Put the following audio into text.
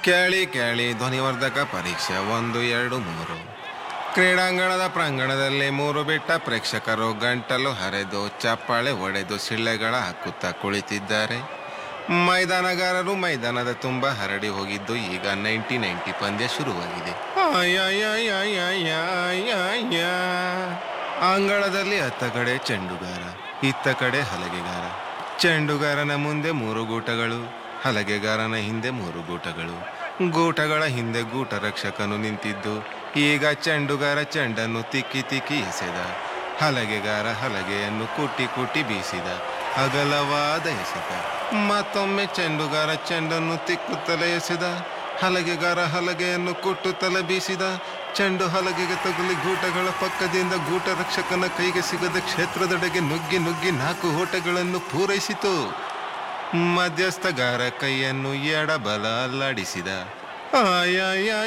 ಕೇಳಿ ಕೇಳಿ ಧ್ವನಿವರ್ಧಕ ಪರೀಕ್ಷೆ ಒಂದು ಎರಡು ಮೂರು ಕ್ರೀಡಾಂಗಣದ ಪ್ರಾಂಗಣದಲ್ಲಿ ಮೂರು ಬಿಟ್ಟ ಪ್ರೇಕ್ಷಕರು ಗಂಟಲು ಹರಿದು ಚಪ್ಪಾಳೆ ಒಡೆದು ಸಿಳ್ಳೆಗಳ ಹಾಕುತ್ತಾ ಕುಳಿತಿದ್ದಾರೆ ಮೈದಾನಗಾರರು ಮೈದಾನದ ತುಂಬ ಹರಡಿ ಹೋಗಿದ್ದು ಈಗ ನೈಂಟಿ ನೈಂಟಿ ಪಂದ್ಯ ಶುರುವಾಗಿದೆ ಆಯಾಯಾಯಾಯಾಯಾಯ. ಅಂಗಳದಲ್ಲಿ ಅತ್ತ ಕಡೆ ಚೆಂಡುಗಾರ ಇತ್ತ ಕಡೆ ಹಲಗೆಗಾರ ಚೆಂಡುಗಾರನ ಮುಂದೆ ಮೂರು ಗೂಟಗಳು ಹಲಗೆಗಾರನ ಹಿಂದೆ ಮೂರು ಗೂಟಗಳು ಗೂಟಗಳ ಹಿಂದೆ ಗೂಟ ರಕ್ಷಕನು ನಿಂತಿದ್ದು ಈಗ ಚೆಂಡುಗಾರ ಚೆಂಡನ್ನು ತಿಕ್ಕಿ ತಿಕ್ಕಿ ಎಸೆದ ಹಲಗೆಗಾರ ಹಲಗೆಯನ್ನು ಕುಟ್ಟಿ ಕುಟ್ಟಿ ಬೀಸಿದ ಅಗಲವಾದ ಎಸೆತ ಮತ್ತೊಮ್ಮೆ ಚೆಂಡುಗಾರ ಚೆಂಡನ್ನು ತಿಕ್ಕುತ್ತಲೇ ಎಸೆದ ಹಲಗೆಗಾರ ಹಲಗೆಯನ್ನು ಕುಟ್ಟುತ್ತಲೇ ಬೀಸಿದ ಚೆಂಡು ಹಲಗೆಗೆ ತಗುಲಿ ಗೂಟಗಳ ಪಕ್ಕದಿಂದ ಗೂಟ ರಕ್ಷಕನ ಕೈಗೆ ಸಿಗದ ಕ್ಷೇತ್ರದೆಡೆಗೆ ನುಗ್ಗಿ ನುಗ್ಗಿ ನಾಲ್ಕು ಓಟಗಳನ್ನು ಪೂರೈಸಿತು ಮಧ್ಯಸ್ಥಗಾರ ಕೈಯನ್ನು ಎಡಬಲ ಅಲ್ಲಾಡಿಸಿದ ಆಯಾಯ